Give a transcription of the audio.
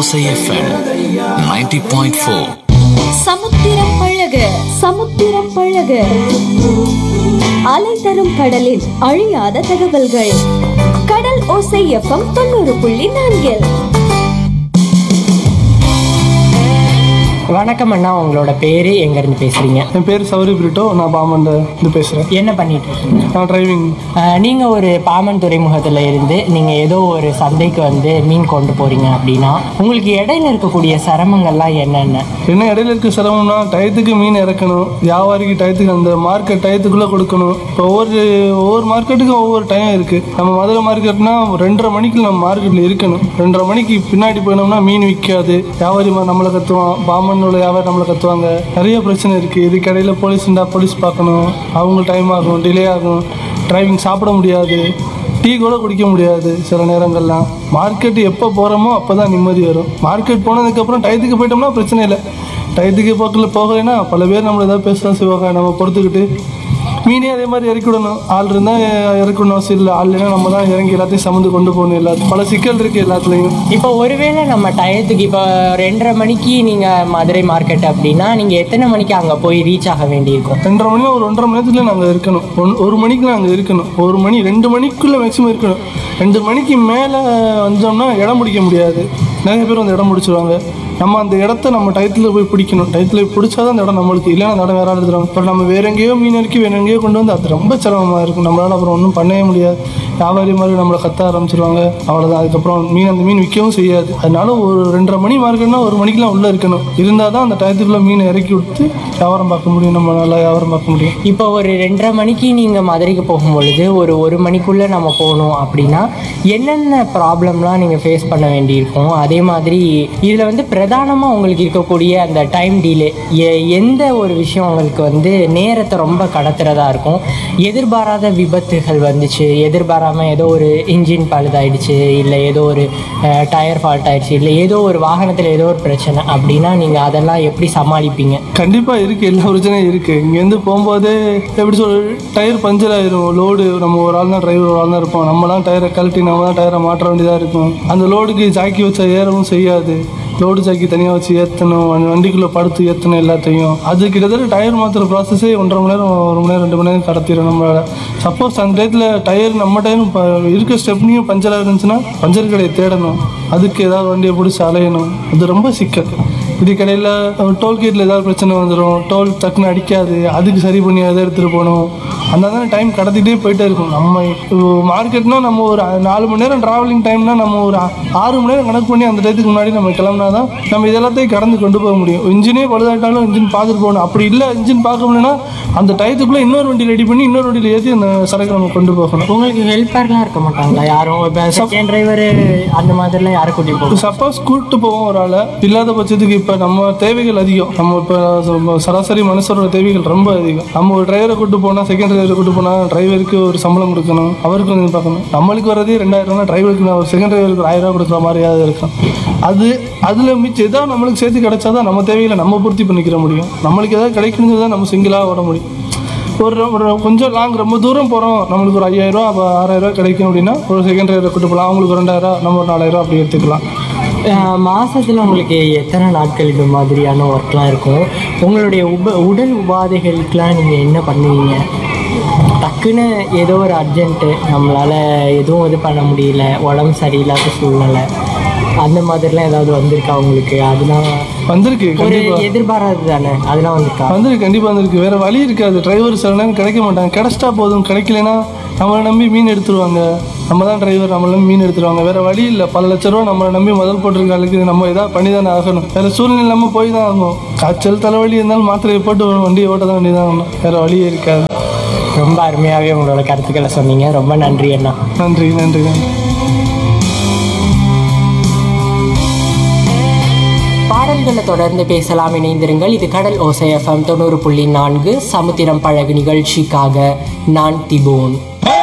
ஓசை FM ninety point four சமுத்திரம் பழக சமுத்திரம் பழக அலை தரும் கடலின் அழியாத தகவல்கள் கடல் ஓசை எஃப்எம் தொண்ணூறு புள்ளி நான்கில் வணக்கம் அண்ணா உங்களோட பேரு எங்க இருந்து பேசுறீங்க என் பேர் சௌரி பிரிட்டோ நான் பாமன்ல இருந்து பேசுகிறேன் என்ன பண்ணிட்டு இருக்கீங்க நான் டிரைவிங் அஹ், நீங்க ஒரு பாமன் துறைமுகத்துல இருந்து நீங்க ஏதோ ஒரு சந்தைக்கு வந்து மீன் கொண்டு போறீங்க அப்படின்னா உங்களுக்கு இடையில இருக்கக்கூடிய சிரமங்கள்லாம் என்னென்ன என்ன இடையில இருக்க சிரமம்னா டயத்துக்கு மீன் இறக்கணும் வியாபாரிக்கு டயத்துக்கு அந்த மார்க்கெட் டயத்துக்குள்ளே கொடுக்கணும் இப்போ ஒவ்வொரு ஒவ்வொரு மார்க்கெட்டுக்கும் ஒவ்வொரு டைம் இருக்குது நம்ம மதுரை மார்க்கெட்னா ரெண்டரை மணிக்கு நம்ம மார்க்கெட்டில் இருக்கணும் ரெண்டரை மணிக்கு பின்னாடி போனோம்னா மீன் விற்காது வியாபாரி ம- நம்மளை கத்துவான் பாமன் உள்ள வியாபாரி நம்மளை கத்துவாங்க நிறைய பிரச்சனை இருக்குது இதுக்கு இடையில போலீஸ் இருந்தால் போலீஸ் பார்க்கணும் அவங்க டைம் ஆகும் டிலே ஆகும் டிரைவிங் சாப்பிட முடியாது டீ கூட குடிக்க முடியாது சில நேரங்கள்லாம் மார்க்கெட் எப்போ போகிறோமோ அப்போ தான் நிம்மதி வரும் மார்க்கெட் போனதுக்கப்புறம் டயத்துக்கு போயிட்டோம்னா பிரச்சனை இல்லை டயத்துக்கு போக்கில் போகலைன்னா பல பேர் நம்மளை ஏதாவது பேச தான் செய்வாங்க நம்ம பொறுத்துக்கிட்டு மீனே அதே மாதிரி இறக்கி விடணும் ஆள் இருந்தால் இறக்கணும் அவசியம் இல்லை ஆள் இல்லைன்னா நம்ம தான் இறங்கி எல்லாத்தையும் சமந்து கொண்டு போகணும் எல்லாத்தையும் பல சிக்கல் இருக்குது எல்லாத்துலேயும் இப்போ ஒருவேளை நம்ம டயத்துக்கு இப்போ ரெண்டரை மணிக்கு நீங்க மதுரை மார்க்கெட் அப்படின்னா நீங்க எத்தனை மணிக்கு அங்க போய் ரீச் ஆக வேண்டியிருக்கும் ரெண்டரை மணி ஒரு ஒன்றரை மணி நேரத்துல நாங்கள் இருக்கணும் ஒன் ஒரு மணிக்கு நாங்கள் இருக்கணும் ஒரு மணி ரெண்டு மணிக்குள்ளே மேக்ஸிமம் இருக்கணும் ரெண்டு மணிக்கு மேலே வந்தோம்னா இடம் பிடிக்க முடியாது நிறைய பேர் வந்து இடம் பிடிச்சிருவாங்க நம்ம அந்த இடத்த நம்ம டயத்தில் போய் பிடிக்கணும் டயத்தில் போய் பிடிச்சாதான் அந்த இடம் நம்மளுக்கு இல்லைன்னா அந்த இடம் வேற எடுத்துருவாங்க இப்போ நம்ம வேற எங்கேயோ மீன் இறக்கி வேற எங்கேயோ கொண்டு வந்து அது ரொம்ப சிரமமாக இருக்கும் நம்மளால அப்புறம் ஒன்றும் பண்ணவே முடியாது வியாபாரி மாதிரி நம்மளை கத்த ஆரம்பிச்சிருவாங்க அவ்வளோதான் அதுக்கப்புறம் மீன் அந்த மீன் விற்கவும் செய்யாது அதனால ஒரு ரெண்டரை மணி மார்க்கெட்னா ஒரு மணிக்கெலாம் உள்ளே இருக்கணும் இருந்தால் தான் அந்த டயத்துக்குள்ளே மீனை இறக்கி விட்டு வியாபாரம் பார்க்க முடியும் நம்ம நல்லா வியாபாரம் பார்க்க முடியும் இப்போ ஒரு ரெண்டரை மணிக்கு நீங்கள் மதுரைக்கு போகும் பொழுது ஒரு ஒரு மணிக்குள்ளே நம்ம போகணும் அப்படின்னா என்னென்ன ப்ராப்ளம்லாம் நீங்கள் ஃபேஸ் பண்ண வேண்டியிருக்கும் அதே மாதிரி இதில் வந்து பிரதானமாக உங்களுக்கு இருக்கக்கூடிய அந்த டைம் டிலே எந்த ஒரு விஷயம் உங்களுக்கு வந்து நேரத்தை ரொம்ப கடத்துறதா இருக்கும் எதிர்பாராத விபத்துகள் வந்துச்சு எதிர்பாராமல் ஏதோ ஒரு இன்ஜின் பழுதாயிடுச்சு இல்லை ஏதோ ஒரு டயர் ஃபால்ட் ஆயிடுச்சு இல்லை ஏதோ ஒரு வாகனத்தில் ஏதோ ஒரு பிரச்சனை அப்படின்னா நீங்கள் அதெல்லாம் எப்படி சமாளிப்பீங்க கண்டிப்பாக இருக்குது எல்லா பிரச்சனையும் இருக்குது இங்கேருந்து போகும்போதே எப்படி சொல் டயர் பஞ்சர் ஆயிரும் லோடு நம்ம ஒரு ஆள் தான் டிரைவர் ஒரு ஆள் தான் இருப்போம் நம்மலாம் டயரை கழட்டி நம்ம தான் டயரை மாற்ற வேண்டியதாக இருக்கும் அந்த லோடுக்கு ஜாக்கி வச்சா ஏறவும் செய்யாது லோடு ஜாக்கி தனியாக வச்சு ஏற்றணும் அந்த வண்டிக்குள்ளே படுத்து ஏற்றணும் எல்லாத்தையும் அது கிட்டத்தட்ட டயர் மாற்றுற ப்ராசஸே ஒன்றரை மணி நேரம் ஒரு மணி நேரம் ரெண்டு மணி நேரம் கடத்திடும் நம்மளால சப்போஸ் அந்த டயத்தில் டயர் நம்ம டயரும் இப்போ இருக்க ஸ்டெப்னியும் பஞ்சர் இருந்துச்சுன்னா பஞ்சர் கடையை தேடணும் அதுக்கு ஏதாவது வண்டியை பிடிச்சி அலையணும் அது ரொம்ப சிக்கல் இது கடையில் டோல்கேட்டில் ஏதாவது பிரச்சனை வந்துடும் டோல் டக்குன்னு அடிக்காது அதுக்கு சரி பண்ணி அதை எடுத்துகிட்டு போகணும் அந்த தான் டைம் கடத்திட்டே போயிட்டே இருக்கும் நம்ம மார்க்கெட்னா நம்ம ஒரு நாலு மணி நேரம் ட்ராவலிங் டைம்னா நம்ம ஒரு ஆ- ஆறு மணி நேரம் கணக்கு பண்ணி அந்த டயத்துக்கு முன்னாடி நம்ம கிளம்புனா தான் நம்ம இதெல்லாத்தையும் கடந்து கொண்டு போக முடியும் இன்ஜினே பழுதாட்டாலும் இன்ஜின் பார்த்துட்டு போகணும் அப்படி இல்லை இன்ஜின் பார்க்க முடியலன்னா அந்த டயத்துக்குள்ளே இன்னொரு வண்டி ரெடி பண்ணி இன்னொரு வண்டியில் ஏற்றி அந்த சரக்கு நம்ம கொண்டு போகணும் உங்களுக்கு ஹெல்ப்பர்லாம் இருக்க மாட்டாங்களா யாரும் இப்போ செகண்ட் டிரைவர் அந்த மாதிரிலாம் யாரும் கூட்டி போகும் சப்போஸ் கூப்பிட்டு போவோம் ஒரு ஆளை இல்லாத பட்சத்துக்கு இப்போ நம்ம தேவைகள் அதிகம் நம்ம இப்போ சராசரி மனுஷரோட தேவைகள் ரொம்ப அதிகம் நம்ம ஒரு டிரைவரை கூட்டு போனால் செகண்ட் டிரைவரை கூட்டு போனால் டிரைவருக்கு ஒரு சம்பளம் கொடுக்கணும் அவருக்கு வந்து பார்க்கணும் நம்மளுக்கு வரதே ரெண்டாயிரம் ரூபா டிரைவருக்கு நான் ஒரு செகண்ட் டிரைவருக்கு ஒரு ஆயிரம் ரூபா கொடுக்குற மாதிரியாவது இருக்கும் அது அதில் மிச்சம் ஏதாவது நம்மளுக்கு சேர்த்து கிடைச்சாதான் நம்ம தேவைகளை நம்ம பூர்த்தி பண்ணிக்கிற முடியும் நம்மளுக்கு ஏதாவது கிடைக்கணுங்கிறது தான் நம்ம சிங்கிளாக ஓட முடியும் ஒரு ஒரு கொஞ்சம் லாங் ரொம்ப தூரம் போகிறோம் நம்மளுக்கு ஒரு ஐயாயிரம் அப்போ ஆறாயிரம் கிடைக்கும் அப்படின்னா ஒரு செகண்ட் டிரைவரை கூட்டு போகலாம் அவங்களுக்கு ஒரு ரெண்டாயிரம் நம்ம ஒரு நாலாயிரம் அப்படி எடுத்துக்கலாம் அஹ் மாசத்துல உங்களுக்கு எத்தனை நாட்கள் இது மாதிரியான ஒர்க்லாம் இருக்கும் உங்களுடைய உப உடல் உபாதைகளுக்கெலாம் நீங்கள் என்ன பண்ணுவீங்க டக்குன்னு ஏதோ ஒரு அர்ஜென்ட்டு நம்மளால் எதுவும் இது பண்ண முடியல உடம்பு சரியில்லாத சூழ்நிலை அந்த மாதிரிலாம் ஏதாவது வந்திருக்கா உங்களுக்கு அதெல்லாம் வந்திருக்கு ஒரு கண்டிப்பா எதிர்பாராது தானே அதெல்லாம் வந்திருக்கா வந்திருக்கு கண்டிப்பா வந்திருக்கு வேற வழி இருக்காது டிரைவர் சில நேரம் கிடைக்க மாட்டாங்க கிடைச்சிட்டா போதும் கிடைக்கலனா நம்மளை நம்பி மீன் எடுத்துருவாங்க நம்ம தான் டிரைவர் நம்மள நம்பி மீன் எடுத்துருவாங்க வேற வழி இல்லை பல லட்ச ரூபா நம்மளை நம்பி முதல் போட்டிருக்க ஆளுக்கு நம்ம ஏதாவது பண்ணி தானே ஆகணும் வேற சூழ்நிலை நம்ம போய் தான் ஆகணும் காய்ச்சல் தலைவலி இருந்தாலும் மாத்திரையை போட்டு வண்டியை ஓட்ட தான் வேண்டியதான் ஆகணும் வேற வழியே இருக்காது ரொம்ப அருமையாகவே உங்களோட கருத்துக்களை சொன்னீங்க ரொம்ப நன்றி அண்ணா நன்றி நன்றி நன்றி பாடல்களை தொடர்ந்து பேசலாம் இணைந்திருங்கள் இது கடல் ஓசை எஃப்எம் தொண்ணூறு புள்ளி நான்கு சமுத்திரம் பழகு நிகழ்ச்சிக்காக நான் திபோன்